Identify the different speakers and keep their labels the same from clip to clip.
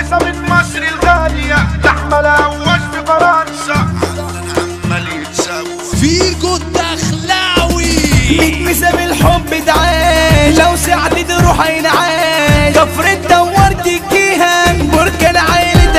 Speaker 1: المسا من مصر الغالية لحمة لهوش في فرنسا عمال يتسوى
Speaker 2: فيجو الدخلاوي
Speaker 3: متمسة بالحب تعال لو ساعدت روح ينعال كفر الدوار تجيها بركان عيل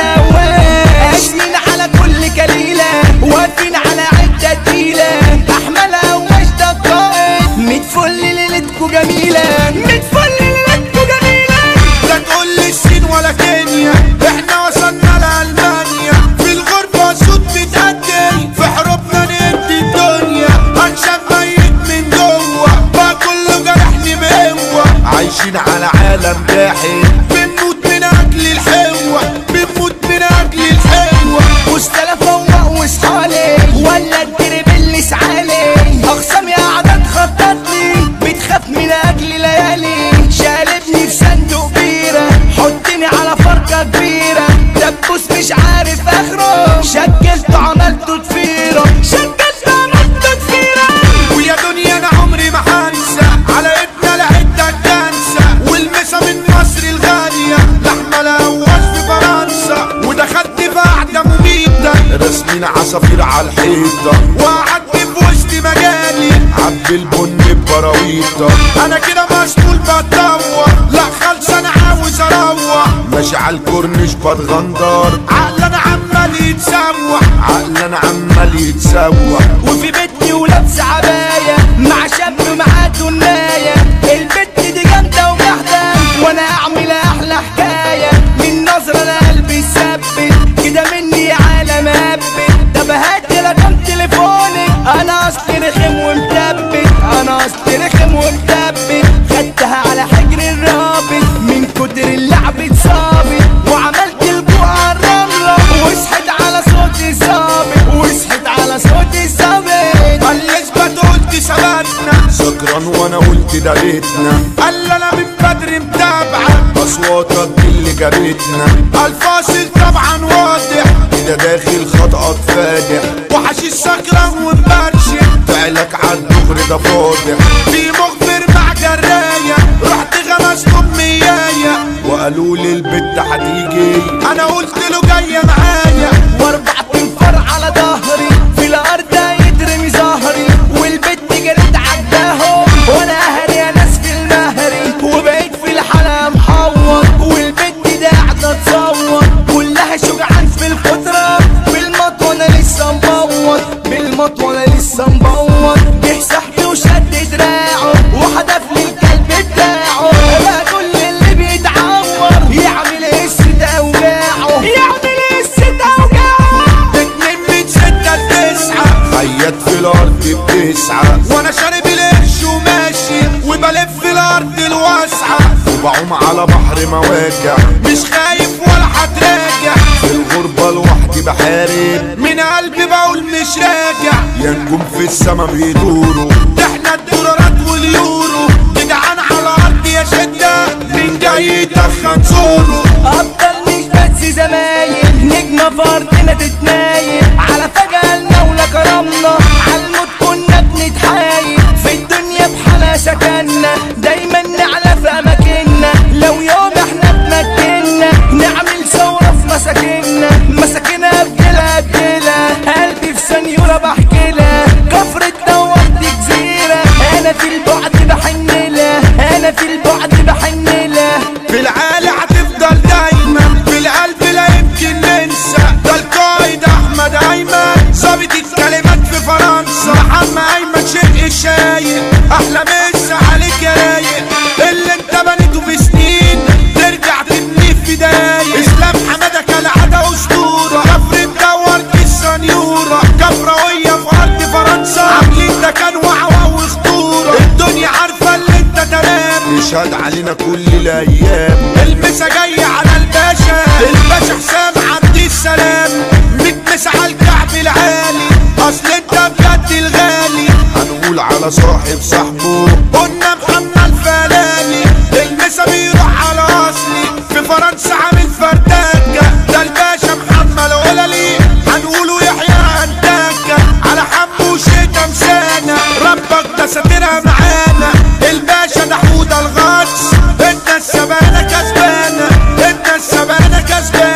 Speaker 3: دوار قاسمين على كل كليلة واقفين على عدة تقيلة أحملها ومش دقائق ميت فل ليلتكو جميلة ميت فل ليلتكو جميلة
Speaker 1: لا تقول لي الصين ولا كينيا احنا وصلنا لألمانيا في الغربة صوت بتقدم في حروبنا ندي الدنيا هنشم ميت من جوه بقى كله جرحني بقوة عايشين على عالم جاحد بنموت من أجل الحلوة بنموت من أجل الحلوة
Speaker 3: مستلا فوق وصحالي ولا الدرب اللي سعالي اقسم يا عدد خططني بتخاف من اجل ليالي شالبني في صندوق بيرة حطني على فرقة كبيرة دبوس مش عارف اخره شكلت عملته تفيرة شكلت عملته تفيرة
Speaker 1: ويا دنيا انا عمري ما هنسى على ابنا لعدة كنسة والمسا من مصر الغالية لحمة لهواش في فرنسا ودخلت في قعدة مميتة رسمين عصافير على الحيطة وقعدت في وسط مجالي عبد البن ببراويطة انا كده مسطول بتدور لا خالص انا عاوز اروح ماشي على الكورنيش بتغندر عقل انا عمال يتسوح عقل انا عمال يتسوح
Speaker 3: وفي بيتي ولابسه عبايه مع شاب معاه تنايه البت دي جامده وجحده وانا اعمل احلى حكايه من نظره انا قلبي ثبت كده مني يا عالم هبت طب هات رقم تليفونك انا اصلي رخم ومثبت انا اصلي رخم ومثبت خدتها على حجر الرابط من كتر اللعب اتصابت وعملت الجوع على الرمله وصحيت على صوتي ظابط وصحيت على صوتي ظابط
Speaker 1: قال لي اثبت قلت ثبتنا سكران وانا قلت ده بيتنا قال انا من بدري متابعة اصواتك دي اللي جابتنا الفاصل طبعا واضح كده داخل خطأك فادح وحشيش سكران ومبرشم فعلك عالدغري ده فاضح في مخبر مع جراية رحت غمست مياية وقالوا لي البت هتيجي انا قلت له جاية معايا
Speaker 3: واربع تنفر على ظهري في الارض يترمي ظهري والبت جريت عداهم وانا اهري يا ناس في المهري وبقيت في الحلقه محور والبت دي قاعده تصور كلها شجعان في الخضره بالمط وانا لسه مبوط بالمط وانا لسه مبوط جه سحبي وشد دراعه وحدف لي الكلب بتاعه بقى كل اللي بيتعور يعمل ايه الست اوجاعه يعمل ايه الست اوجاعه
Speaker 1: اتنين من ستة لتسعة خيط في الأرض بتسعة وأنا شارب القرش وماشي وبلف الأرض الواسعة وبعوم على بحر مواجع مش خايف ولا هتراجع في الغربة لوحدي بحارب من قلبي بقول مش راجع يا نجوم في السما بيدوروا احنا الدولارات واليورو جدعان على الأرض يا شدة مين جاي يدخن زوره
Speaker 3: افضل مش بس زمايل نجمة في ارضنا تتنايل على فجأة المولى كرمنا عالموت كنا بنتحايل في الدنيا بحالها سكننا دايما نعلى في اماكننا لو يوم احنا بمكننا نعمل ثورة في مساكننا مساكنها بجيلها بجيلها قلبي في سنيورة بحكيلها كفر الدوار دي جزيرة انا في البعد بحنلها انا في البعد بحنلها
Speaker 1: في العالي هتفضل دايما في القلب لا يمكن ننسى ده القائد احمد ايمن ظابط الكلمات في فرنسا محمد ايمن شيخ الشايق احلى مسا عليك يا رايق اللي انت بنيته في سنين ترجع تبنيه في دقايق اسلام حماده كالعاده اسطوره كفر مدور السنيوره كفراويه في ارض فرنسا عاملين ده كان وعوة وخطوره الدنيا عارفه اللي انت تمام يشهد علينا كل الايام المسا جاي على الباشا الباشا حسام عبد السلام متمس على الكعب العالي اصل انت بجد الغالي هنقول على صاحب صاحبه قلنا محمد الفلاني المسا بيروح على اصلي في فرنسا عامل فرداكة ده الباشا محمد وللي هنقوله يحيى انتاكة على حبه وشيتا مسانة ربك ده ساترها معانا الباشا ده حوده الغطس انت السبانة كسبانة انت السبانة كسبانة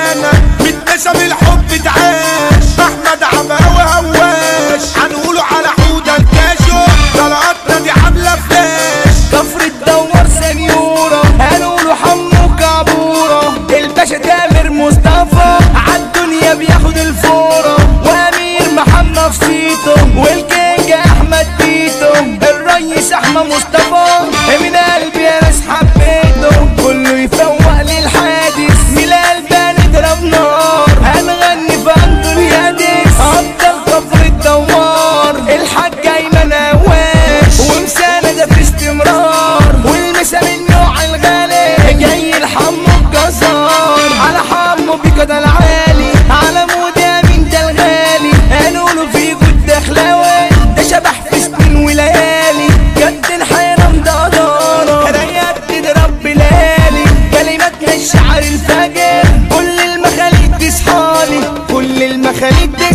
Speaker 3: الشعر الفاجر كل المخاليق تصحالي كل المخاليق